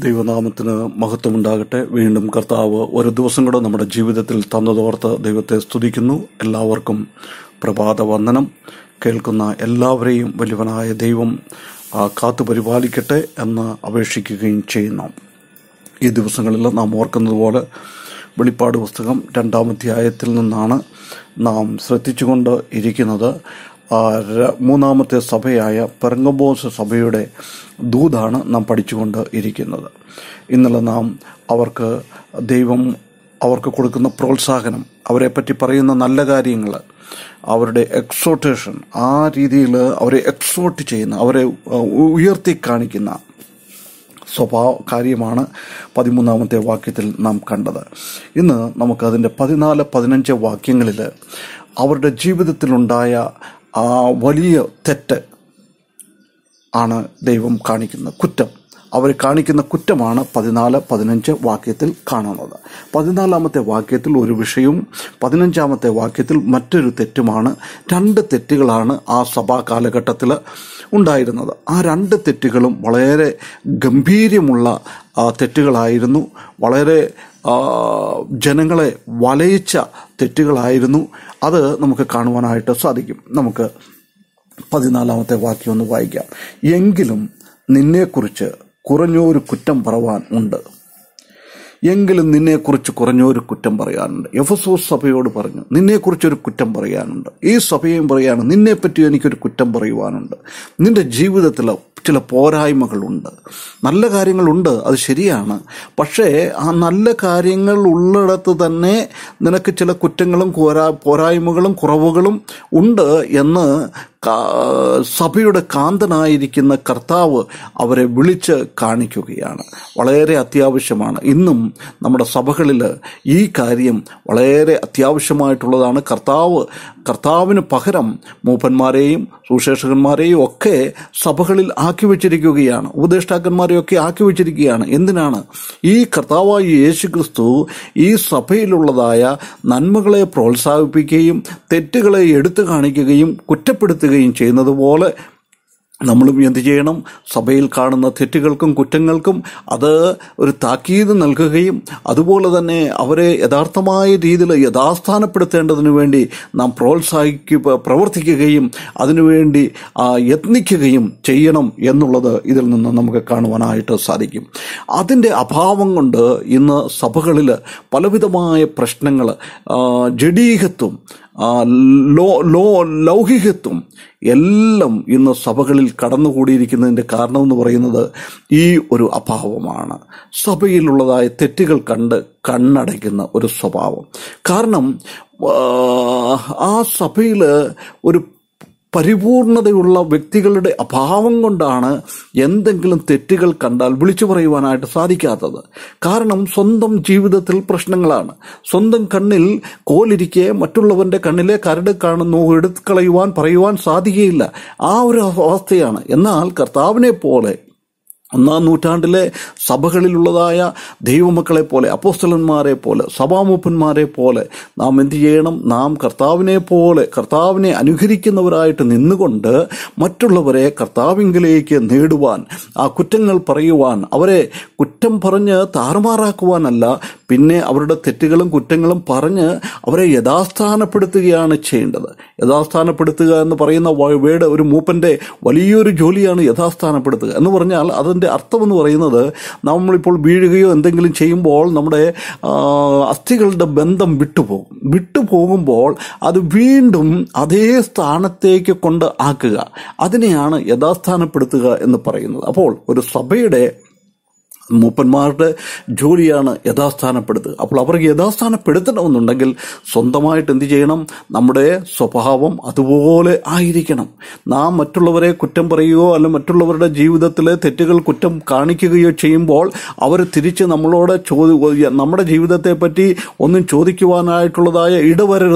ദൈവനാമത്തിന് മഹത്വമുണ്ടാകട്ടെ വീണ്ടും കർത്താവ് ഒരു ദിവസം കൂടെ നമ്മുടെ ജീവിതത്തിൽ തന്നതോർത്ത് ദൈവത്തെ സ്തുതിക്കുന്നു എല്ലാവർക്കും പ്രഭാത വന്ദനം കേൾക്കുന്ന എല്ലാവരെയും വലിയവനായ ദൈവം ആ, കാത്തു പരിപാലിക്കട്ടെ എന്ന് അപേക്ഷിക്കുകയും ചെയ്യുന്നു ഈ ദിവസങ്ങളിൽ നാം ഓർക്കുന്നത് പോലെ വെളിപ്പാട് പുസ്തകം രണ്ടാമധ്യായത്തിൽ നിന്നാണ് നാം ശ്രദ്ധിച്ചുകൊണ്ട് ഇരിക്കുന്നത് ആ, ര- മൂന്നാമത്തെ സഭയായ പെറങ്ങബോസ് സഭയുടെ ദൂതാണ് നാം പഠിച്ചുകൊണ്ട് ഇരിക്കുന്നത് ഇന്നലെ നാം അവർക്ക് ദൈവം അവർക്ക് കൊടുക്കുന്ന പ്രോത്സാഹനം അവരെപ്പറ്റി പറയുന്ന നല്ല കാര്യങ്ങൾ അവരുടെ എക്സോട്ടേഷൻ ആ രീതിയിൽ അവരെ എക്സോട്ട് ചെയ്യുന്ന അവരെ ആ, ഉയർത്തി കാണിക്കുന്ന സ്വഭാവ കാര്യമാണ് പതിമൂന്നാമത്തെ വാക്യത്തിൽ നാം കണ്ടത് ഇന്ന് നമുക്കതിൻ്റെ പതിനാല് പതിനഞ്ച് വാക്യങ്ങളിൽ അവരുടെ ജീവിതത്തിലുണ്ടായ ആ വലിയ തെറ്റ് ആണ് ദൈവം കാണിക്കുന്നത് കുറ്റം അവർ കാണിക്കുന്ന കുറ്റമാണ് പതിനാല് പതിനഞ്ച് വാക്യത്തിൽ കാണുന്നത് പതിനാലാമത്തെ വാക്യത്തിൽ ഒരു വിഷയവും പതിനഞ്ചാമത്തെ വാക്യത്തിൽ മറ്റൊരു തെറ്റുമാണ് രണ്ട് തെറ്റുകളാണ് ആ സഭാ കാലഘട്ടത്തിൽ ഉണ്ടായിരുന്നത് ആ രണ്ട് തെറ്റുകളും വളരെ ഗംഭീര്യമുള്ള ആ, തെറ്റുകളായിരുന്നു വളരെ ആ, ജനങ്ങളെ വലയിച്ച തെറ്റുകളായിരുന്നു അത് നമുക്ക് കാണുവാനായിട്ട് സാധിക്കും നമുക്ക് പതിനാലാമത്തെ വാക്യം ഒന്ന് വായിക്കാം എങ്കിലും നിന്നെക്കുറിച്ച് കുറഞ്ഞൊരു കുറ്റം പറവാൻ ഉണ്ട് എങ്കിലും നിന്നെക്കുറിച്ച് കുറഞ്ഞൊരു കുറ്റം പറയാനുണ്ട് എഫസോസ് സഭയോട് പറഞ്ഞു നിന്നെക്കുറിച്ചൊരു കുറ്റം പറയാനുണ്ട് ഈ സഭയും പറയാണ് നിന്നെപ്പറ്റി എനിക്കൊരു കുറ്റം പറയുവാനുണ്ട് നിന്റെ ജീവിതത്തിൽ ചില പോരായ്മകളുണ്ട് നല്ല കാര്യങ്ങളുണ്ട് അത് ശരിയാണ് പക്ഷേ ആ നല്ല കാര്യങ്ങൾ ഉള്ളിടത്ത് തന്നെ നിനക്ക് ചില കുറ്റങ്ങളും പോരാ പോരായ്മകളും കുറവുകളും ഉണ്ട് എന്ന് കാ- സഭയുടെ കാന്തനായിരിക്കുന്ന കർത്താവ് അവരെ വിളിച്ച് കാണിക്കുകയാണ് വളരെ അത്യാവശ്യമാണ് ഇന്നും നമ്മുടെ സഭകളിൽ ഈ കാര്യം വളരെ അത്യാവശ്യമായിട്ടുള്ളതാണ് കർത്താവ് കർത്താവിന് പകരം മൂപ്പന്മാരെയും സുശേഷകന്മാരെയും ഒക്കെ സഭകളിൽ ആക്കി വെച്ചിരിക്കുകയാണ് ഉപദേഷ്ടാക്കന്മാരെയൊക്കെ ആക്കി വെച്ചിരിക്കുകയാണ് എന്തിനാണ് ഈ കർത്താവായ യേശു ക്രിസ്തു ഈ സഭയിലുള്ളതായ നന്മകളെ പ്രോത്സാഹിപ്പിക്കുകയും തെറ്റുകളെ എടുത്തു കാണിക്കുകയും കുറ്റപ്പെടുത്തുകയും ചെയ്യുന്നത് പോലെ നമ്മളും എന്ത് ചെയ്യണം സഭയിൽ കാണുന്ന തെറ്റുകൾക്കും കുറ്റങ്ങൾക്കും അത് ഒരു താക്കീത് നൽകുകയും അതുപോലെ തന്നെ അവരെ യഥാർത്ഥമായ രീതിയിൽ യഥാസ്ഥാനപ്പെടുത്തേണ്ടതിന് വേണ്ടി നാം പ്രോത്സാഹിക്കുക പ്രവർത്തിക്കുകയും അതിനുവേണ്ടി ആ, യത്നിക്കുകയും ചെയ്യണം എന്നുള്ളത് ഇതിൽ നിന്ന് നമുക്ക് കാണുവാനായിട്ട് സാധിക്കും അതിൻ്റെ അഭാവം കൊണ്ട് ഇന്ന് സഭകളിൽ പലവിധമായ പ്രശ്നങ്ങൾ ജഡീകത്വം ആ, ലോ ലോ ലൗകികത്വം എല്ലാം ഇന്ന് സഭകളിൽ കടന്നുകൂടിയിരിക്കുന്നതിൻ്റെ കാരണം എന്ന് പറയുന്നത് ഈ ഒരു അഭാവമാണ് സഭയിലുള്ളതായ തെറ്റുകൾ കണ്ട് കണ്ണടയ്ക്കുന്ന ഒരു സ്വഭാവം കാരണം ആ, ആ സഭയിൽ ഒരു പരിപൂർണതയുള്ള വ്യക്തികളുടെ അഭാവം കൊണ്ടാണ് എന്തെങ്കിലും തെറ്റുകൾ കണ്ടാൽ വിളിച്ചു പറയുവാനായിട്ട് സാധിക്കാത്തത് കാരണം സ്വന്തം ജീവിതത്തിൽ പ്രശ്നങ്ങളാണ് സ്വന്തം കണ്ണിൽ കോലിരിക്കെ മറ്റുള്ളവന്റെ കണ്ണിലെ കരട് കാണുന്നു എടുത്തു കളയുവാൻ പറയുവാൻ സാധിക്കുകയില്ല ആ ഒരു അവസ്ഥയാണ് എന്നാൽ കർത്താവിനെ പോലെ ഒന്നാം നൂറ്റാണ്ടിലെ സഭകളിലുള്ളതായ ദൈവമക്കളെ പോലെ അപ്പോസ്തലന്മാരെ പോലെ സഭാമൂപ്പന്മാരെ പോലെ നാം എന്ത് ചെയ്യണം നാം കർത്താവിനെ പോലെ കർത്താവിനെ അനുകരിക്കുന്നവരായിട്ട് നിന്നുകൊണ്ട് മറ്റുള്ളവരെ കർത്താവിങ്കിലേക്ക് നേടുവാൻ ആ കുറ്റങ്ങൾ പറയുവാൻ അവരെ കുറ്റം പറഞ്ഞ് താറുമാറാക്കുവാനല്ല പിന്നെ അവരുടെ തെറ്റുകളും കുറ്റങ്ങളും പറഞ്ഞ് അവരെ യഥാസ്ഥാനപ്പെടുത്തുകയാണ് ചെയ്യേണ്ടത് യഥാസ്ഥാനപ്പെടുത്തുക എന്ന് പറയുന്ന വ- വേർഡ് ഒരു മൂപ്പന്റെ വലിയൊരു ജോലിയാണ് യഥാസ്ഥാനപ്പെടുത്തുക എന്ന് പറഞ്ഞാൽ അതിൻ്റെ അർത്ഥം എന്ന് പറയുന്നത് നമ്മളിപ്പോൾ വീഴുകയോ എന്തെങ്കിലും ചെയ്യുമ്പോൾ നമ്മുടെ ആ, അസ്ഥികളുടെ ബന്ധം വിട്ടുപോകും വിട്ടുപോകുമ്പോൾ അത് വീണ്ടും അതേ സ്ഥാനത്തേക്ക് കൊണ്ട് ആക്കുക അതിനെയാണ് യഥാസ്ഥാനപ്പെടുത്തുക എന്ന് പറയുന്നത് അപ്പോൾ ഒരു സഭയുടെ മൂപ്പന്മാരുടെ ജോലിയാണ് യഥാസ്ഥാനപ്പെടുത്തുക അപ്പോൾ അവർക്ക് യഥാസ്ഥാനപ്പെടുത്തണമെന്നുണ്ടെങ്കിൽ സ്വന്തമായിട്ട് എന്ത് ചെയ്യണം നമ്മുടെ സ്വഭാവം അതുപോലെ ആയിരിക്കണം നാം മറ്റുള്ളവരെ കുറ്റം പറയുകയോ അല്ല മറ്റുള്ളവരുടെ ജീവിതത്തിലെ തെറ്റുകൾ കുറ്റം കാണിക്കുകയോ ചെയ്യുമ്പോൾ അവർ തിരിച്ച് നമ്മളോട് ചോദി നമ്മുടെ ജീവിതത്തെ പറ്റി ഒന്നും ചോദിക്കുവാനായിട്ടുള്ളതായ ഇടവരരുത്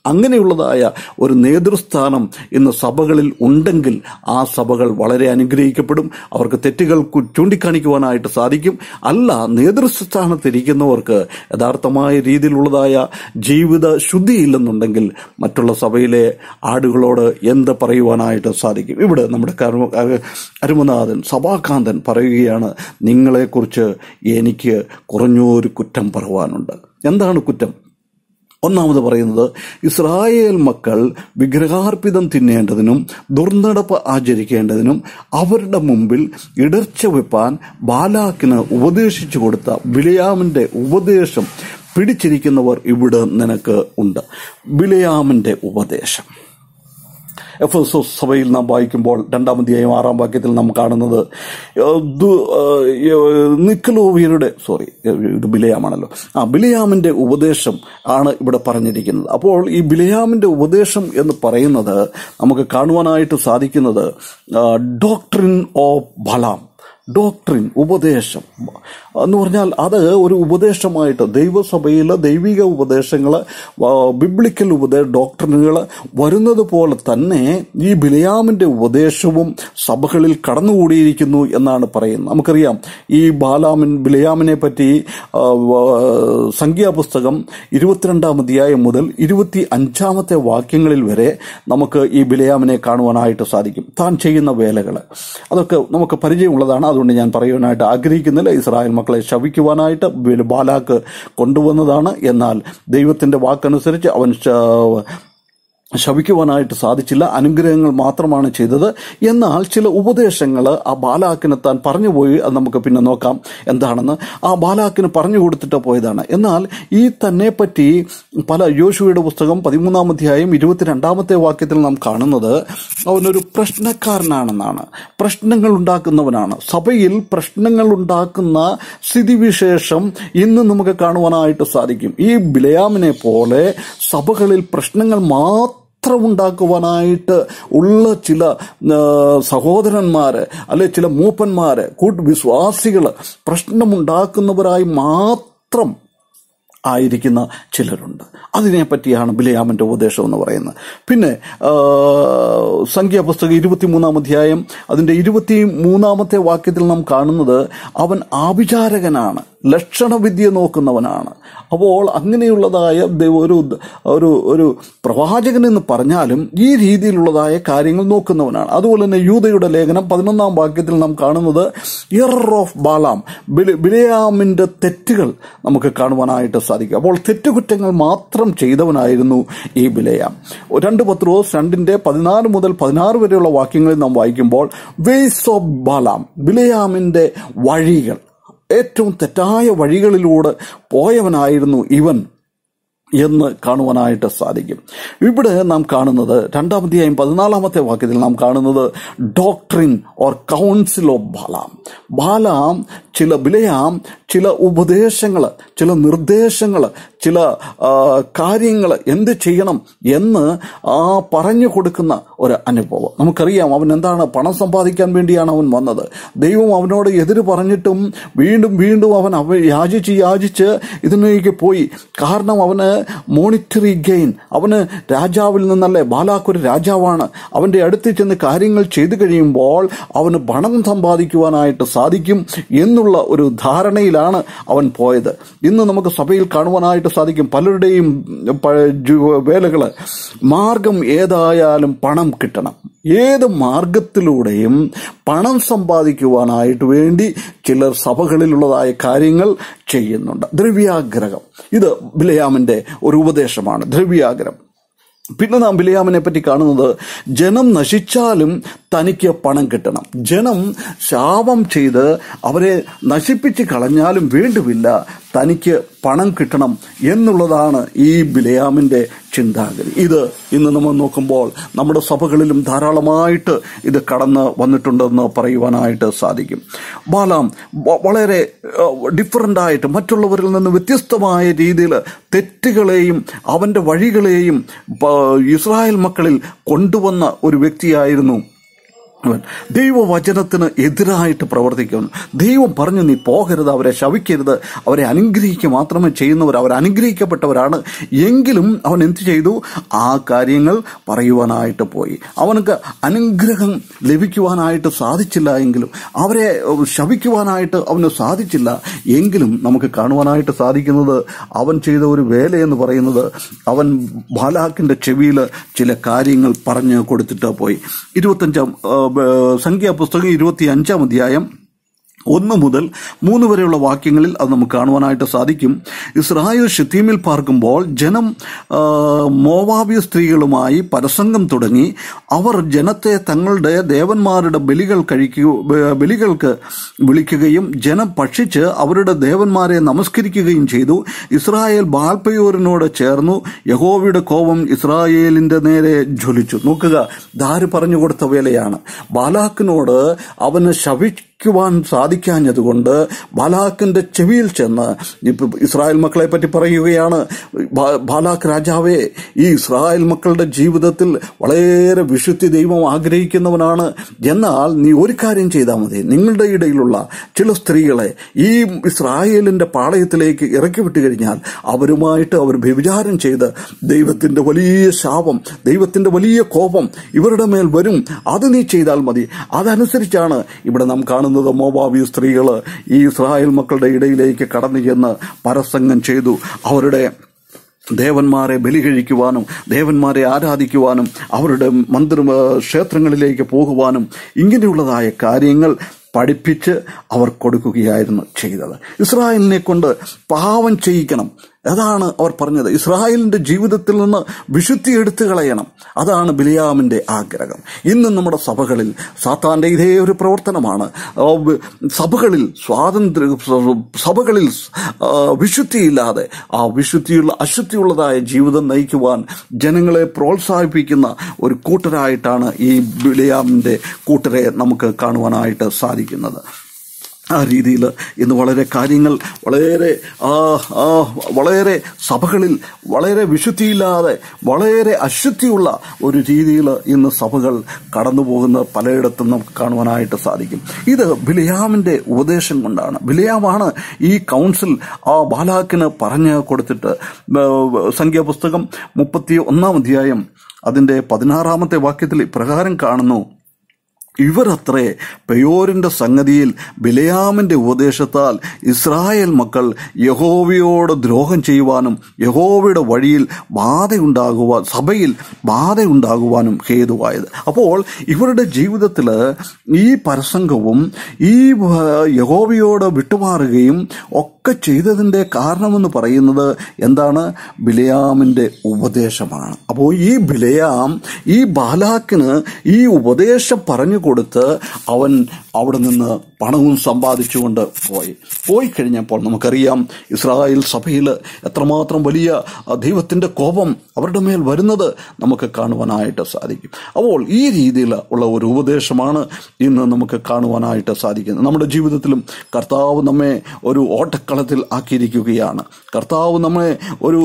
അങ്ങനെയുള്ളതായ ഒരു നേതൃസ്ഥാനം ഇന്ന് സഭകളിൽ ഉണ്ടെങ്കിൽ ആ സഭകൾ വളരെ അനുഗ്രഹിക്കപ്പെടും അവർക്ക് തെറ്റുകൾ കു- ചൂണ്ടിക്കാണിക്കുവാനായിട്ട് സാധിക്കും അല്ല നേതൃസ്ഥാനത്തിരിക്കുന്നവർക്ക് യഥാർത്ഥമായ രീതിയിലുള്ളതായ ജീവിത ശുദ്ധിയില്ലെന്നുണ്ടെങ്കിൽ മറ്റുള്ള സഭയിലെ ആടുകളോട് എന്ത് പറയുവാനായിട്ട് സാധിക്കും ഇവിടെ നമ്മുടെ കർമ്മ അഹ് അരുമനാഥൻ സഭാകാന്തൻ പറയുകയാണ് നിങ്ങളെക്കുറിച്ച് എനിക്ക് കുറഞ്ഞൊരു കുറ്റം പറയുവാനുണ്ട് എന്താണ് കുറ്റം ഒന്നാമത് പറയുന്നത് ഇസ്രായേൽ മക്കൾ വിഗ്രഹാർപ്പിതം തിന്നേണ്ടതിനും ദുർനടപ്പ് ആചരിക്കേണ്ടതിനും അവരുടെ മുമ്പിൽ ഇടർച്ച വെപ്പാൻ ബാലാക്കിന് ഉപദേശിച്ചു കൊടുത്ത ബിലയാമിന്റെ ഉപദേശം പിടിച്ചിരിക്കുന്നവർ ഇവിടെ നിനക്ക് ഉണ്ട് ബിലയാമിന്റെ ഉപദേശം എഫ് എസ് എസ് സഭയിൽ നാം വായിക്കുമ്പോൾ രണ്ടാമധ്യായം ആറാം വാക്യത്തിൽ നാം കാണുന്നത് ഏഹ്, ദു- ഏഹ്, നിക്കലോവിയരുടെ സോറി ഇത് ബിലയാമാണല്ലോ ആ ബിലയാമിന്റെ ഉപദേശം ആണ് ഇവിടെ പറഞ്ഞിരിക്കുന്നത് അപ്പോൾ ഈ ബിലയാമിന്റെ ഉപദേശം എന്ന് പറയുന്നത് നമുക്ക് കാണുവാനായിട്ട് സാധിക്കുന്നത് ഡോക്ട്രിൻ ഓഫ് ബലാം ഡോക്ട്രിൻ ഉപദേശം എന്ന് പറഞ്ഞാൽ അത് ഒരു ഉപദേശമായിട്ട് ദൈവസഭയിലെ ദൈവിക ഉപദേശങ്ങൾ ബിബ്ലിക്കൽ ഉപദേശ ഡോക്ടറിനുകൾ വരുന്നത് പോലെ തന്നെ ഈ ബിലയാമിന്റെ ഉപദേശവും സഭകളിൽ കടന്നുകൂടിയിരിക്കുന്നു എന്നാണ് പറയുന്നത് നമുക്കറിയാം ഈ ബാലാമിൻ ബിലയാമിനെ പറ്റി ആ, വ- സംഖ്യാപുസ്തകം ഇരുപത്തിരണ്ടാം അധ്യായം മുതൽ ഇരുപത്തി അഞ്ചാമത്തെ വാക്യങ്ങളിൽ വരെ നമുക്ക് ഈ ബിലയാമിനെ കാണുവാനായിട്ട് സാധിക്കും താൻ ചെയ്യുന്ന വേലകൾ അതൊക്കെ നമുക്ക് പരിചയമുള്ളതാണ് അതുകൊണ്ട് ഞാൻ പറയുവാനായിട്ട് ആഗ്രഹിക്കുന്നില്ല ഇസ്രായേൽ മക്കളെ ശവിക്കുവാനായിട്ട് ബിൽ- ബാലാക്ക് കൊണ്ടുവന്നതാണ് എന്നാൽ ദൈവത്തിന്റെ വാക്കനുസരിച്ച് അവൻ ശ- ശപിക്കുവാനായിട്ട് സാധിച്ചില്ല അനുഗ്രഹങ്ങൾ മാത്രമാണ് ചെയ്തത് എന്നാൽ ചില ഉപദേശങ്ങൾ ആ ബാലാക്കിന് താൻ പറഞ്ഞുപോയി അത് നമുക്ക് പിന്നെ നോക്കാം എന്താണെന്ന് ആ ബാലാക്കിന് പറഞ്ഞു കൊടുത്തിട്ട് പോയതാണ് എന്നാൽ ഈ തന്നെ പറ്റി പല യോശുവയുടെ പുസ്തകം പതിമൂന്നാം അധ്യായം ഇരുപത്തിരണ്ടാമത്തെ വാക്യത്തിൽ നാം കാണുന്നത് അവനൊരു പ്രശ്നക്കാരനാണെന്നാണ് പ്രശ്നങ്ങൾ ഉണ്ടാക്കുന്നവനാണ് സഭയിൽ പ്രശ്നങ്ങൾ ഉണ്ടാക്കുന്ന സ്ഥിതിവിശേഷം ഇന്ന് നമുക്ക് കാണുവാനായിട്ട് സാധിക്കും ഈ ബിലയാമിനെ പോലെ സഭകളിൽ പ്രശ്നങ്ങൾ മാത്രം മാത്രം ഉണ്ടാക്കുവാനായിട്ട് ഉള്ള ചില ആ, സഹോദരന്മാര് അല്ലെ ചില മൂപ്പന്മാര് കൂട്ട് വിശ്വാസികള് പ്രശ്നമുണ്ടാക്കുന്നവരായി മാത്രം ആയിരിക്കുന്ന ചിലരുണ്ട് അതിനെപ്പറ്റിയാണ് ബിലയാമിന്റെ ഉപദേശം എന്ന് പറയുന്നത് പിന്നെ ആ, സംഖ്യാപുസ്തകം ഇരുപത്തിമൂന്നാം അധ്യായം അതിന്റെ ഇരുപത്തി മൂന്നാമത്തെ വാക്യത്തിൽ നാം കാണുന്നത് അവൻ ആഭിചാരകനാണ് ലക്ഷണവിദ്യ നോക്കുന്നവനാണ് അപ്പോൾ അങ്ങനെയുള്ളതായ ദൈവ- ഒരു ഒരു ഒരു പ്രവാചകൻ എന്ന് പറഞ്ഞാലും ഈ രീതിയിലുള്ളതായ കാര്യങ്ങൾ നോക്കുന്നവനാണ് അതുപോലെ തന്നെ യൂതയുടെ ലേഖനം പതിനൊന്നാം വാക്യത്തിൽ നാം കാണുന്നത് ഇറർ ഓഫ് ബാലാം ബില- ബിലയാമിന്റെ തെറ്റുകൾ നമുക്ക് കാണുവാനായിട്ട് സാധിക്കും അപ്പോൾ തെറ്റുകുറ്റങ്ങൾ മാത്രം ചെയ്തവനായിരുന്നു ഈ ബിലയാം രണ്ട് പത്രോസ് രണ്ടിന്റെ പതിനാല് മുതൽ പതിനാറ് വരെയുള്ള വാക്യങ്ങളിൽ നാം വായിക്കുമ്പോൾ വേസ് ഓഫ് ബാലാം ബിലയാമിന്റെ വഴികൾ ഏറ്റവും തെറ്റായ വഴികളിലൂടെ പോയവനായിരുന്നു ഇവൻ എന്ന് കാണുവാനായിട്ട് സാധിക്കും ഇവിടെ നാം കാണുന്നത് രണ്ടാമധ്യായം പതിനാലാമത്തെ വാക്യത്തിൽ നാം കാണുന്നത് doctrine or council of Balaam Balaam ചില ബിലയാം ചില ഉപദേശങ്ങൾ ചില നിർദ്ദേശങ്ങൾ ചില കാര്യങ്ങൾ എന്ത് ചെയ്യണം എന്ന് ആ പറഞ്ഞു കൊടുക്കുന്ന ഒരു അനുഭവം നമുക്കറിയാം അവൻ എന്താണ് പണം സമ്പാദിക്കാൻ വേണ്ടിയാണ് അവൻ വന്നത് ദൈവം അവനോട് എതിര് പറഞ്ഞിട്ടും വീണ്ടും വീണ്ടും അവൻ അവ യാചിച്ച് യാചിച്ച് ഇതിലേക്ക് പോയി കാരണം അവന് മോണിറ്ററി ഗെയിൻ അവന് രാജാവിൽ നിന്നല്ലേ ബാലാക്കൊരു രാജാവാണ് അവന്റെ അടുത്ത് ചെന്ന് കാര്യങ്ങൾ ചെയ്തു കഴിയുമ്പോൾ അവന് പണം സമ്പാദിക്കുവാനായിട്ട് സാധിക്കും എന്നുള്ള ഒരു ധാരണയിലാണ് അവൻ പോയത് ഇന്ന് നമുക്ക് സഭയിൽ കാണുവാനായിട്ട് സാധിക്കും പലരുടെയും പ- ജു- വേലകള് മാർഗം ഏതായാലും പണം കിട്ടണം ഏത് മാർഗത്തിലൂടെയും പണം സമ്പാദിക്കുവാനായിട്ട് വേണ്ടി ചിലർ സഭകളിലുള്ളതായ കാര്യങ്ങൾ ചെയ്യുന്നുണ്ട് ദ്രവ്യാഗ്രഹം ഇത് ബിലയാമിന്റെ ഒരു ഉപദേശമാണ് ദ്രവ്യാഗ്രഹം പിന്നെ നാം ബിലയാമിനെ പറ്റി കാണുന്നത് ജനം നശിച്ചാലും തനിക്ക് പണം കിട്ടണം ജനം ശാപം ചെയ്ത് അവരെ നശിപ്പിച്ച് കളഞ്ഞാലും വേണ്ടുമില്ല തനിക്ക് പണം കിട്ടണം എന്നുള്ളതാണ് ഈ ബിലയാമിന്റെ ചിന്താഗതി ഇത് ഇന്ന് നമ്മൾ നോക്കുമ്പോൾ നമ്മുടെ സഭകളിലും ധാരാളമായിട്ട് ഇത് കടന്ന് വന്നിട്ടുണ്ടെന്ന് പറയുവാനായിട്ട് സാധിക്കും ബാലാം വ- വളരെ ഡിഫറൻ്റ് ആയിട്ട് മറ്റുള്ളവരിൽ നിന്ന് വ്യത്യസ്തമായ രീതിയിൽ തെറ്റുകളെയും അവന്റെ വഴികളെയും പ- ഇസ്രായേൽ മക്കളിൽ കൊണ്ടുവന്ന ഒരു വ്യക്തിയായിരുന്നു അവൻ ദൈവവചനത്തിന് എതിരായിട്ട് പ്രവർത്തിക്കുന്നു ദൈവം പറഞ്ഞു നീ പോകരുത് അവരെ ശവിക്കരുത് അവരെ അനുഗ്രഹിക്കുക മാത്രമേ ചെയ്യുന്നവർ അവർ അനുഗ്രഹിക്കപ്പെട്ടവരാണ് എങ്കിലും അവൻ എന്ത് ചെയ്തു ആ കാര്യങ്ങൾ പറയുവാനായിട്ട് പോയി അവനക്ക് അനുഗ്രഹം ലഭിക്കുവാനായിട്ട് സാധിച്ചില്ല എങ്കിലും അവരെ ശവിക്കുവാനായിട്ട് അവന് സാധിച്ചില്ല എങ്കിലും നമുക്ക് കാണുവാനായിട്ട് സാധിക്കുന്നത് അവൻ ചെയ്ത ഒരു വേല എന്ന് പറയുന്നത് അവൻ ബാലാക്കിന്റെ ചെവിയിൽ ചില കാര്യങ്ങൾ പറഞ്ഞു കൊടുത്തിട്ട് പോയി ഇരുപത്തഞ്ചാം ആ, ബ- സംഖ്യാപുസ്തകം ഇരുപത്തി അഞ്ചാം അധ്യായം ഒന്ന് മുതൽ മൂന്ന് വരെയുള്ള വാക്യങ്ങളിൽ അത് നമുക്ക് കാണുവാനായിട്ട് സാധിക്കും ഇസ്രായേൽ ഷിത്തീമിൽ പാർക്കുമ്പോൾ ജനം ആ, മോവാബിയ സ്ത്രീകളുമായി പരസംഗം തുടങ്ങി അവർ ജനത്തെ തങ്ങളുടെ ദേവന്മാരുടെ ബലികൾ കഴിക്കു ബ- ബലികൾക്ക് വിളിക്കുകയും ജനം ഭക്ഷിച്ച് അവരുടെ ദേവന്മാരെ നമസ്കരിക്കുകയും ചെയ്തു ഇസ്രായേൽ ബാൽപ്പയോറിനോട് ചേർന്നു യഹോവയുടെ കോപം ഇസ്രായേലിന്റെ നേരെ ജ്വലിച്ചു നോക്കുക ദാര് പറഞ്ഞു കൊടുത്ത വേലയാണ് ബാലാക്കിനോട് അവന് ശവിക്കുവാൻ സാധിക്കാഞ്ഞതുകൊണ്ട് ബാലാക്കിന്റെ ചെവിയിൽ ചെന്ന് ഇപ്പൊ ഇസ്രായേൽ മക്കളെ പറ്റി പറയുകയാണ് ബാ- ബാലാക്ക് രാജാവേ ഈ ഇസ്രായേൽ മക്കളുടെ ജീവിതത്തിൽ വളരെ വിശുദ്ധി ദൈവം ആഗ്രഹിക്കുന്നവനാണ് എന്നാൽ നീ ഒരു കാര്യം ചെയ്താൽ മതി നിങ്ങളുടെ ഇടയിലുള്ള ചില സ്ത്രീകളെ ഈ ഇസ്രായേലിന്റെ പാളയത്തിലേക്ക് ഇറക്കി വിട്ടു കഴിഞ്ഞാൽ അവരുമായിട്ട് അവർ വ്യഭിചാരം ചെയ്ത് ദൈവത്തിന്റെ വലിയ ശാപം ദൈവത്തിന്റെ വലിയ കോപം ഇവരുടെ മേൽ വരും അത് നീ ചെയ്താൽ മതി അതനുസരിച്ചാണ് ഇവിടെ നാം കാണുന്നത് മോബാബി സ്ത്രീകൾ ഈ ഇസ്രായേൽ മക്കളുടെ ഇടയിലേക്ക് കടന്നു ചെന്ന് പരസംഗം ചെയ്തു അവരുടെ ദേവന്മാരെ ബലി കഴിക്കുവാനും ദേവന്മാരെ ആരാധിക്കുവാനും അവരുടെ മന്ദിര ക്ഷേത്രങ്ങളിലേക്ക് പോകുവാനും ഇങ്ങനെയുള്ളതായ കാര്യങ്ങൾ പഠിപ്പിച്ച് അവർ കൊടുക്കുകയായിരുന്നു ചെയ്തത് ഇസ്രായേലിനെ കൊണ്ട് പാവം ചെയ്യിക്കണം അതാണ് അവർ പറഞ്ഞത് ഇസ്രായേലിന്റെ ജീവിതത്തിൽ നിന്ന് വിശുദ്ധി എടുത്തു കളയണം അതാണ് ബിലിയാമിന്റെ ആഗ്രഹം ഇന്ന് നമ്മുടെ സഭകളിൽ സാത്താന്റെ ഇതേ ഒരു പ്രവർത്തനമാണ് ആ, ബ- സഭകളിൽ സ്വാതന്ത്ര്യ സഭകളിൽ ആ, വിശുദ്ധിയില്ലാതെ ആ വിശുദ്ധിയുള്ള അശുദ്ധിയുള്ളതായ ജീവിതം നയിക്കുവാൻ ജനങ്ങളെ പ്രോത്സാഹിപ്പിക്കുന്ന ഒരു കൂട്ടരായിട്ടാണ് ഈ ബിലിയാമിന്റെ കൂട്ടരെ നമുക്ക് കാണുവാനായിട്ട് സാധിക്കുന്നത് ആ രീതിയിൽ ഇന്ന് വളരെ കാര്യങ്ങൾ വളരെ ആ ആ വളരെ സഭകളിൽ വളരെ വിശുദ്ധിയില്ലാതെ വളരെ അശുദ്ധിയുള്ള ഒരു രീതിയിൽ ഇന്ന് സഭകൾ കടന്നു പോകുന്ന പലയിടത്തും നമുക്ക് കാണുവാനായിട്ട് സാധിക്കും ഇത് ബിലിയാമിന്റെ ഉപദേശം കൊണ്ടാണ് ബിലിയാമാണ് ഈ കൗൺസിൽ ആ ബാലാക്കിന് പറഞ്ഞു കൊടുത്തിട്ട് ബ- സംഖ്യാപുസ്തകം മുപ്പത്തി ഒന്നാം അധ്യായം അതിന്റെ പതിനാറാമത്തെ വാക്യത്തിൽ ഇപ്രകാരം കാണുന്നു ഇവരത്രേ പെയോരിന്റെ സംഗതിയിൽ ബിലയാമിന്റെ ഉപദേശത്താൽ ഇസ്രായേൽ മക്കൾ യഹോവയോട് ദ്രോഹം ചെയ്യുവാനും യഹോവയുടെ വഴിയിൽ ബാധയുണ്ടാകുവാൻ സഭയിൽ ബാധയുണ്ടാകുവാനും ഹേതുവായത് അപ്പോൾ ഇവരുടെ ജീവിതത്തിൽ ഈ പരസംഗവും ഈ ആ, യഹോവയോട് വിട്ടുമാറുകയും ഒക്കെ ചെയ്തതിന്റെ കാരണമെന്ന് പറയുന്നത് എന്താണ് ബിലയാമിന്റെ ഉപദേശമാണ് അപ്പോൾ ഈ ബിലയാം ഈ ബാലാക്കിന് ഈ ഉപദേശം പറഞ്ഞു കൊടുത്ത് അവൻ അവിടെ നിന്ന് പണവും സമ്പാദിച്ചുകൊണ്ട് പോയി പോയി കഴിഞ്ഞപ്പോൾ നമുക്കറിയാം ഇസ്രായേൽ സഭയിൽ എത്രമാത്രം വലിയ ആ, ദൈവത്തിന്റെ കോപം അവരുടെ മേൽ വരുന്നത് നമുക്ക് കാണുവാനായിട്ട് സാധിക്കും അപ്പോൾ ഈ രീതിയിൽ ഉള്ള ഒരു ഉപദേശമാണ് ഇന്ന് നമുക്ക് കാണുവാനായിട്ട് സാധിക്കുന്നത് നമ്മുടെ ജീവിതത്തിലും കർത്താവ് നമ്മെ ഒരു ഓട്ടക്കളത്തിൽ ആക്കിയിരിക്കുകയാണ് കർത്താവ് നമ്മെ ഒരു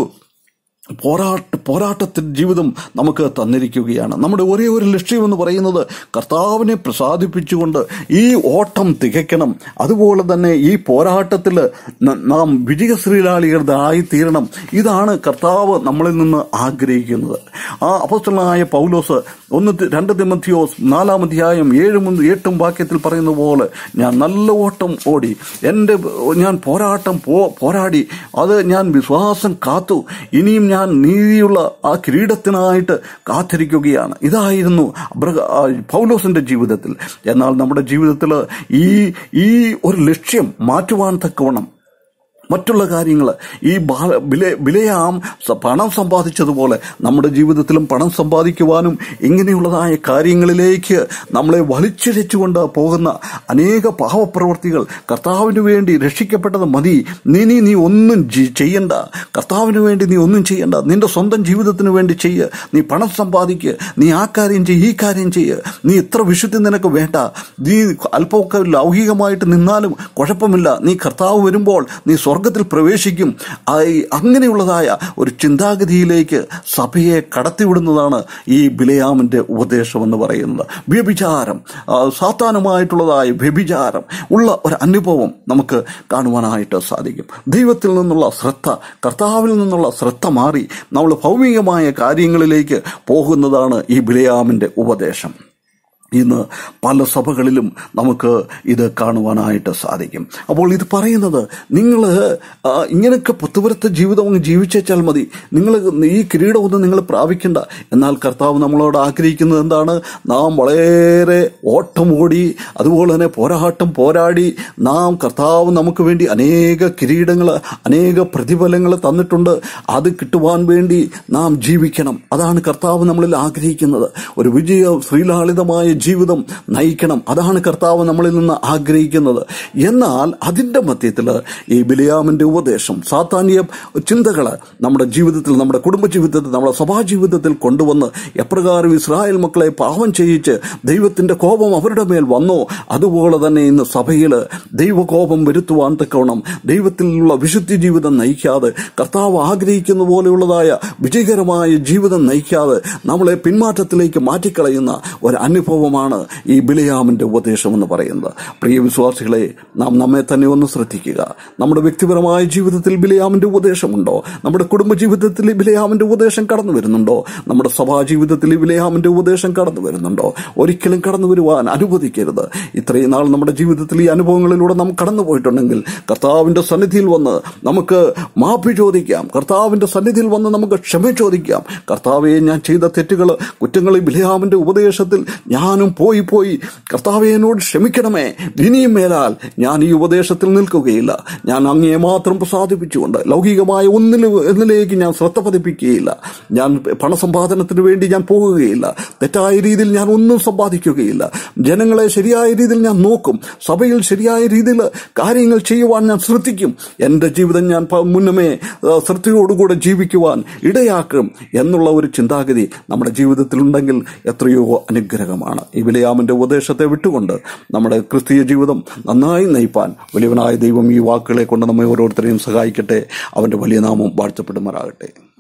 പോരാട്ട പോരാട്ടത്തിൽ ജീവിതം നമുക്ക് തന്നിരിക്കുകയാണ് നമ്മുടെ ഒരേ ഒരു ലക്ഷ്യം എന്ന് പറയുന്നത് കർത്താവിനെ പ്രസാദിപ്പിച്ചുകൊണ്ട് ഈ ഓട്ടം തികയ്ക്കണം അതുപോലെ തന്നെ ഈ പോരാട്ടത്തിൽ ന- നാം വിജയശ്രീലാളികളായി തീരണം ഇതാണ് കർത്താവ് നമ്മളിൽ നിന്ന് ആഗ്രഹിക്കുന്നത് ആ അപസ്തലനായ പൗലോസ് ഒന്ന് തി- രണ്ട് തിമത്തിയോസ് നാലാം അധ്യായം ഏഴ് മുതൽ എട്ടും വാക്യത്തിൽ പറയുന്ന പോലെ ഞാൻ നല്ല ഓട്ടം ഓടി എൻ്റെ ഞാൻ പോരാട്ടം പോ പോരാടി അത് ഞാൻ വിശ്വാസം കാത്തു ഇനിയും ഞാൻ നീതിയുള്ള ആ കിരീടത്തിനായിട്ട് കാത്തിരിക്കുകയാണ് ഇതായിരുന്നു അബ്രഹ- ആ പൗലോസിന്റെ ജീവിതത്തിൽ എന്നാൽ നമ്മുടെ ജീവിതത്തിൽ ഈ ഈ ഒരു ലക്ഷ്യം മാറ്റുവാൻ തക്കവണ്ണം മറ്റുള്ള കാര്യങ്ങൾ ഈ ബാല- ബില- ബിലയാം സ- പണം സമ്പാദിച്ചതുപോലെ നമ്മുടെ ജീവിതത്തിലും പണം സമ്പാദിക്കുവാനും ഇങ്ങനെയുള്ളതായ കാര്യങ്ങളിലേക്ക് നമ്മളെ വലിച്ചിഴച്ചുകൊണ്ട് പോകുന്ന അനേക പാവപ്രവർത്തികൾ കർത്താവിന് വേണ്ടി രക്ഷിക്കപ്പെട്ടത് മതി നീ നീ നീ ഒന്നും ജി- ചെയ്യണ്ട കർത്താവിന് വേണ്ടി നീ ഒന്നും ചെയ്യണ്ട നിന്റെ സ്വന്തം ജീവിതത്തിന് വേണ്ടി ചെയ്യ് നീ പണം സമ്പാദിക്കുക നീ ആ കാര്യം ചെയ്യ് ഈ കാര്യം ചെയ്യ് നീ ഇത്ര വിശുദ്ധി നിനക്ക് വേണ്ട നീ അല്പമൊക്കെ ലൗകികമായിട്ട് നിന്നാലും കുഴപ്പമില്ല നീ കർത്താവ് വരുമ്പോൾ നീ സ്വർഗത്തിൽ പ്രവേശിക്കും ആ ഈ അങ്ങനെയുള്ളതായ ഒരു ചിന്താഗതിയിലേക്ക് സഭയെ കടത്തിവിടുന്നതാണ് ഈ ബിലയാമിന്റെ ഉപദേശം എന്ന് പറയുന്നത് വ്യഭിചാരം ആ, സാത്താനുമായിട്ടുള്ളതായ വ്യഭിചാരം ഉള്ള ഒരു അനുഭവം നമുക്ക് കാണുവാനായിട്ട് സാധിക്കും ദൈവത്തിൽ നിന്നുള്ള ശ്രദ്ധ കർത്താവിൽ നിന്നുള്ള ശ്രദ്ധ മാറി നമ്മൾ ഭൗമികമായ കാര്യങ്ങളിലേക്ക് പോകുന്നതാണ് ഈ ബിലയാമിന്റെ ഉപദേശം ഇന്ന് പല സഭകളിലും നമുക്ക് ഇത് കാണുവാനായിട്ട് സാധിക്കും അപ്പോൾ ഇത് പറയുന്നത് നിങ്ങൾ ഇങ്ങനെയൊക്കെ പുത്തുപുരത്തെ ജീവിതം അങ്ങ് ജീവിച്ചേച്ചാൽ മതി നിങ്ങൾ ഈ കിരീടമൊന്നും നിങ്ങൾ പ്രാപിക്കണ്ട എന്നാൽ കർത്താവ് നമ്മളോട് ആഗ്രഹിക്കുന്നത് എന്താണ് നാം വളരെ ഓട്ടം ഓടി അതുപോലെ തന്നെ പോരാട്ടം പോരാടി നാം കർത്താവ് നമുക്ക് വേണ്ടി അനേക കിരീടങ്ങൾ അനേക പ്രതിഫലങ്ങൾ തന്നിട്ടുണ്ട് അത് കിട്ടുവാൻ വേണ്ടി നാം ജീവിക്കണം അതാണ് കർത്താവ് നമ്മളിൽ ആഗ്രഹിക്കുന്നത് ഒരു വിജയ ശ്രീലാളിതമായ ജീവിതം നയിക്കണം അതാണ് കർത്താവ് നമ്മളിൽ നിന്ന് ആഗ്രഹിക്കുന്നത് എന്നാൽ അതിന്റെ മധ്യത്തിൽ ഈ ബിലിയാമിന്റെ ഉപദേശം സാത്താന്യ ചിന്തകൾ നമ്മുടെ ജീവിതത്തിൽ നമ്മുടെ കുടുംബ ജീവിതത്തിൽ നമ്മുടെ സഭാ ജീവിതത്തിൽ കൊണ്ടുവന്ന് എപ്രകാരം ഇസ്രായേൽ മക്കളെ പാവം ചെയ്യിച്ച് ദൈവത്തിന്റെ കോപം അവരുടെ മേൽ വന്നോ അതുപോലെ തന്നെ ഇന്ന് സഭയിൽ ദൈവകോപം വരുത്തുവാൻ തക്കവണ്ണം ദൈവത്തിലുള്ള വിശുദ്ധി ജീവിതം നയിക്കാതെ കർത്താവ് ആഗ്രഹിക്കുന്ന പോലെയുള്ളതായ വിജയകരമായ ജീവിതം നയിക്കാതെ നമ്മളെ പിന്മാറ്റത്തിലേക്ക് മാറ്റിക്കളയുന്ന ഒരു അനുഭവമാണ് ഈ ബിലയാമിന്റെ ഉപദേശം എന്ന് പറയുന്നത് പ്രിയ വിശ്വാസികളെ നാം നമ്മെ തന്നെ ഒന്ന് ശ്രദ്ധിക്കുക നമ്മുടെ വ്യക്തിപരമായ ജീവിതത്തിൽ ബിലയാമിന്റെ ഉപദേശമുണ്ടോ നമ്മുടെ കുടുംബ ജീവിതത്തിൽ ബിലയാമിന്റെ ഉപദേശം കടന്നു വരുന്നുണ്ടോ നമ്മുടെ സഭാ ജീവിതത്തിൽ ബിലയാമിന്റെ ഉപദേശം കടന്നു വരുന്നുണ്ടോ ഒരിക്കലും കടന്നു വരുവാൻ അനുവദിക്കരുത് ഇത്രയും നാൾ നമ്മുടെ ജീവിതത്തിൽ ഈ അനുഭവങ്ങളിലൂടെ നാം കടന്നു പോയിട്ടുണ്ടെങ്കിൽ കർത്താവിന്റെ സന്നിധിയിൽ വന്ന് നമുക്ക് മാപ്പി ചോദിക്കാം കർത്താവിന്റെ സന്നിധിയിൽ വന്ന് നമുക്ക് ക്ഷമ ചോദിക്കാം കർത്താവെ ഞാൻ ചെയ്ത തെറ്റുകൾ കുറ്റങ്ങൾ ഈ ബിലയാമിന്റെ ഉപദേശത്തിൽ ഞാനും പോയി പോയി കർത്താവെ എന്നോട് ക്ഷമിക്കണമേ ഇനിയും മേലാൽ ഞാൻ ഈ ഉപദേശത്തിൽ നിൽക്കുകയില്ല ഞാൻ അങ്ങയെ മാത്രം പ്രസാദിപ്പിച്ചുകൊണ്ട് ലൗകികമായ ഒന്നിൽ ഒന്നിലേക്ക് ഞാൻ ശ്രദ്ധ പതിപ്പിക്കുകയില്ല ഞാൻ പണസമ്പാദനത്തിന് വേണ്ടി ഞാൻ പോകുകയില്ല തെറ്റായ രീതിയിൽ ഞാൻ ഒന്നും സമ്പാദിക്കുകയില്ല ജനങ്ങളെ ശരിയായ രീതിയിൽ ഞാൻ നോക്കും സഭയിൽ ശരിയായ രീതിയിൽ കാര്യങ്ങൾ ചെയ്യുവാൻ ഞാൻ ശ്രദ്ധിക്കും എൻ്റെ ജീവിതം ഞാൻ പ- മുന്നമേ ആ, ശ്രദ്ധയോടുകൂടെ ജീവിക്കുവാൻ ഇടയാക്കും എന്നുള്ള ഒരു ചിന്താഗതി നമ്മുടെ ജീവിതത്തിലുണ്ടെങ്കിൽ എത്രയോ അനുഗ്രഹമാണ് ഈ വിലയാമന്റെ ഉപദേശത്തെ വിട്ടുകൊണ്ട് നമ്മുടെ ക്രിസ്തീയ ജീവിതം നന്നായി നയിപ്പാൻ വലിയവനായ ദൈവം ഈ വാക്കുകളെ കൊണ്ട് നമ്മെ ഓരോരുത്തരെയും സഹായിക്കട്ടെ അവന്റെ വലിയ നാമം വാഴ്ത്തപ്പെടുമാറാകട്ടെ